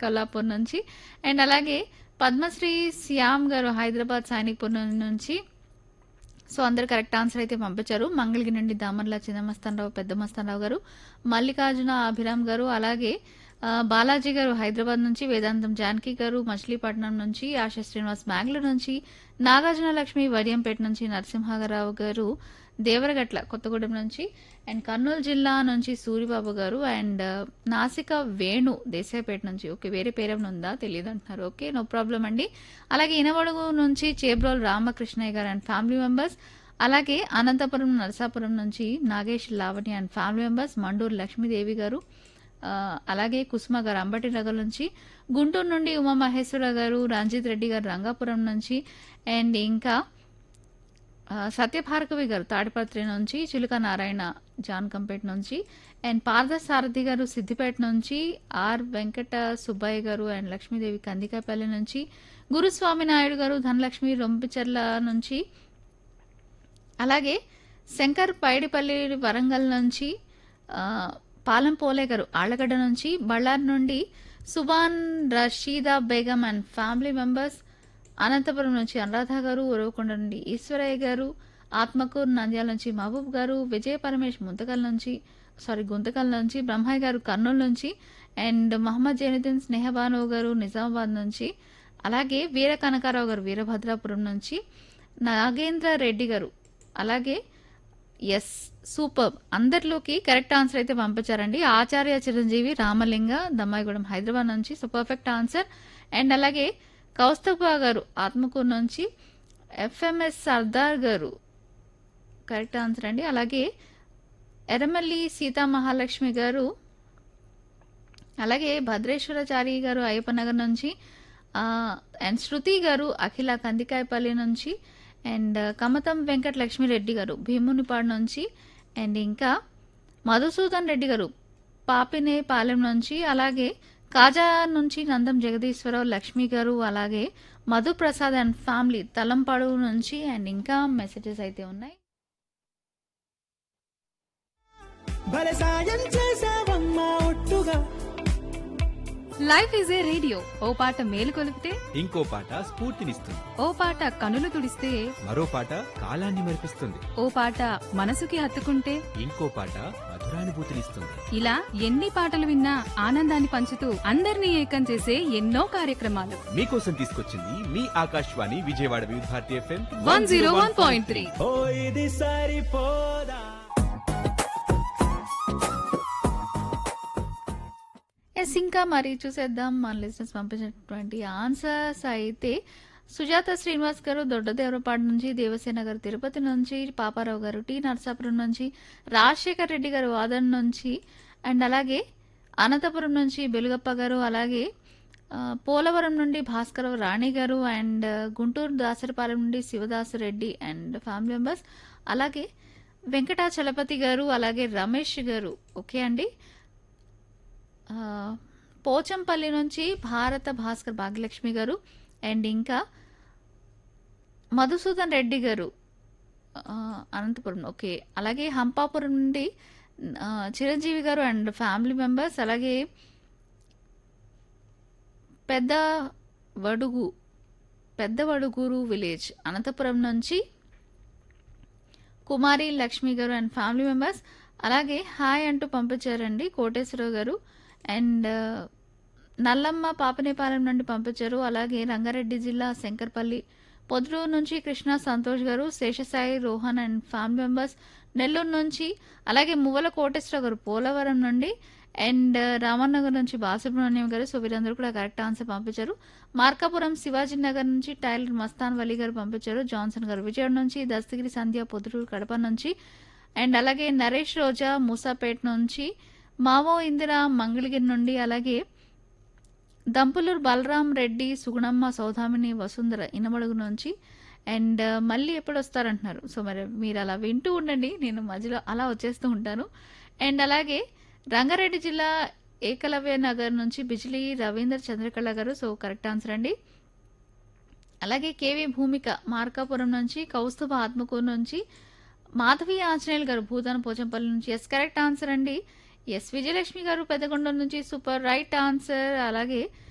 కొల్లాపూర్ నుంచి అండ్ అలాగే పద్మశ్రీ శ్యామ్ గారు హైదరాబాద్ సైనిక్పూర్ నుంచి సో అందరు కరెక్ట్ ఆన్సర్ అయితే పంపించారు మంగళగిరి నుండి దామర్ల చిన్నమస్తానరావు పెద్ద మస్తానరావు గారు మల్లికార్జున అభిరామ్ గారు అలాగే ఆ, బాలాజీ గారు హైదరాబాద్ నుంచి వేదాంతం జానకి గారు మచిలీపట్నం నుంచి ఆశా శ్రీనివాస్ బెంగళూరు నుంచి నాగార్జున లక్ష్మి వడియంపేట నుంచి నరసింహారావు గారు దేవరగట్ల కొత్తగూడెం నుంచి అండ్ కర్నూలు జిల్లా నుంచి సూరిబాబు గారు అండ్ నాసిక వేణు దేశాయపేట నుంచి ఓకే వేరే పేరేమైనా ఉందా తెలియదు అంటున్నారు ఓకే నో ప్రాబ్లం అండి అలాగే ఇనవడుగు నుంచి చేబ్రోల్ రామకృష్ణయ్య గారు అండ్ ఫ్యామిలీ మెంబర్స్ అలాగే అనంతపురం నరసాపురం నుంచి Nagesh Lavani and family members Manduru Lakshmidevi garu ఆ, అలాగే కుసుమ గారు అంబటి నగర్ నుంచి గుంటూరు నుండి ఉమా మహేశ్వర గారు రంజిత్ రెడ్డి గారు రంగాపురం నుంచి అండ్ ఇంకా ఆ, సత్యభార్గవి గారు తాడిపత్రి నుంచి చిలుక నారాయణ జాన్కంపేట నుంచి అండ్ పార్థ సారథి గారు సిద్దిపేట నుంచి ఆర్ వెంకట సుబ్బయ్య గారు అండ్ లక్ష్మీదేవి కందికాపల్లి నుంచి గురుస్వామి నాయుడు గారు ధనలక్ష్మి రొంపిచెర్ల నుంచి అలాగే శంకర్ పైడిపల్లి వరంగల్ నుంచి ఆ, పాలెం పోలే గారు ఆళ్లగడ్డ నుంచి బళ్ళారి నుండి Subhan Rasheeda Begum and family members Anantapuram నుంచి అనురాధ గారు ఉరవకొండ నుండి ఈశ్వరయ్య గారు ఆత్మకూరు నంద్యాల నుంచి మహబూబ్ గారు విజయ పరమేష్ ముంతకల్ నుంచి సారీ గుంతకల్ నుంచి బ్రహ్మయ్య గారు కర్నూలు నుంచి అండ్ మహమ్మద్ జైనుద్దీన్ స్నేహబాను గారు నిజామాబాద్ నుంచి అలాగే వీర కనకారావు గారు వీరభద్రాపురం నుంచి నాగేంద్ర రెడ్డి గారు అలాగే ఎస్ సూపర్ అందరిలోకి కరెక్ట్ ఆన్సర్ అయితే పంపించారండి ఆచార్య చిరంజీవి రామలింగ దమ్మాయిగూడెం హైదరాబాద్ నుంచి సో పర్ఫెక్ట్ ఆన్సర్ అండ్ అలాగే కౌస్తభ గారు ఆత్మకూరు నుంచి ఎఫ్ఎంఎస్ సర్దార్ గారు కరెక్ట్ ఆన్సర్ అండి అలాగే ఎర్రమల్లి సీతా మహాలక్ష్మి గారు అలాగే భద్రేశ్వరాచారి గారు అయ్యప్పనగర్ నుంచి ఆ, అండ్ శృతి గారు అఖిల కందికాయపల్లి నుంచి అండ్ కమతం వెంకట లక్ష్మిరెడ్డి గారు భీమునిపాడు నుంచి అండ్ ఇంకా మధుసూదన్ రెడ్డి గారు పాపినే పాలెం నుంచి అలాగే కాజా నుంచి నందం జగదీశ్వరరావు లక్ష్మి గారు అలాగే మధు ప్రసాద్ అండ్ ఫ్యామిలీ తలంపాడు నుంచి అండ్ ఇంకా మెసేజెస్ అయితే ఉన్నాయి భలే సాయం చేసావమ్మా ఒట్టుగా లైఫ్ ఈజ్ ఏ రేడియో ఓ పాట మేలు కొలిపితే ఇంకో పాట స్ఫూర్తినిస్తుంది ఓ పాట కనులు తుడిస్తే మరో పాట కాలాన్ని మరిపిస్తుంది ఓ పాట మనసుకి హత్తుకుంటే ఇంకో పాట మధురానుభూతినిస్తుంది ఇలా ఎన్ని పాటలు విన్నా ఆనందాన్ని పంచుతూ అందరినీ ఏకం చేసే ఎన్నో కార్యక్రమాలు మీకోసం తీసుకొచ్చింది మీ Akashvani Vijayawada Vividh Bharati FM one zero one point three ఓ ఇది సరిపోదా ఎస్ ఇంకా మరి చూసేద్దాం మన లిసనర్స్ పంపించినటువంటి ఆన్సర్స్ అయితే సుజాత శ్రీనివాస్ గారు దొడ్డదేవరపాడు నుంచి దేవసేన గారు తిరుపతి నుంచి పాపారావు గారు టి నరసాపురం నుంచి రాజశేఖర్ రెడ్డి గారు వాదన్ నుంచి అండ్ అలాగే అనంతపురం నుంచి బెలుగప్ప గారు అలాగే ఆ, పోలవరం నుండి భాస్కరరావు రాణి గారు అండ్ గుంటూరు దాసరిపాలెం నుండి Sivadasu Reddy and family members అలాగే వెంకటాచలపతి గారు అలాగే రమేష్ గారు ఓకే అండి ఆ, పోచంపల్లి నుంచి భారత భాస్కర్ భాగ్యలక్ష్మి గారు అండ్ ఇంకా మధుసూదన్ రెడ్డి గారు ఆ, అనంతపురం ఓకే అలాగే హంపాపురం నుండి ఆ, చిరంజీవి గారు అండ్ ఫ్యామిలీ మెంబర్స్ అలాగే పెద్ద వడుగు పెద్ద వడుగూరు విలేజ్ అనంతపురం నుంచి Kumari Lakshmi garu and family members అలాగే హాయ్ అంటూ పంపించారండి కోటేశ్వరరావు గారు అండ్ నల్లమ్మ పాపనేపాలెం నుండి పంపించారు అలాగే రంగారెడ్డి జిల్లా శంకర్పల్లి పొద్దుటూరు నుంచి Krishna Santosh garu Seshasai Rohan and family members Nellore నుంచి అలాగే మువ్వల కోటేశ్వరరావు గారు పోలవరం నుండి అండ్ రామన్నగర్ నుంచి బాలసుబ్రహ్మణ్యం గారు సో వీరందరూ కూడా కరెక్ట్ ఆన్సర్ పంపించారు మార్కాపురం శివాజీ నగర్ నుంచి టైలర్ మస్తాన్ వలీ గారు పంపించారు జాన్సన్ గారు విజయవాడ నుంచి దస్తగిరి సంధ్య పొద్దుటూరు కడప నుంచి అండ్ అలాగే నరేష్ రోజా మూసాపేట్ నుంచి మావో ఇందిర మంగళగిరి నుండి అలాగే దంపులూరు బలరాం రెడ్డి సుగుణమ్మ సౌదామిని వసుంధర ఇనమడుగు నుంచి అండ్ మళ్ళీ ఎప్పుడు వస్తారంటున్నారు సో మరి మీరు అలా వింటూ ఉండండి నేను మధ్యలో అలా వచ్చేస్తూ ఉంటాను అండ్ అలాగే రంగారెడ్డి జిల్లా ఏకలవ్య నగర్ నుంచి బిజిలీ రవీందర్ చంద్రకళ గారు సో కరెక్ట్ ఆన్సర్ అండి అలాగే కేవీ భూమిక మార్కాపురం నుంచి కౌస్తుభ ఆత్మకూరు నుంచి మాధవి ఆంజనేయులు గారు భూతాన పోచంపల్లి నుంచి ఎస్ కరెక్ట్ ఆన్సర్ అండి ఎస్ విజయలక్ష్మి గారు పెద్దగొండ నుంచి సూపర్ రైట్ ఆన్సర్ అలాగే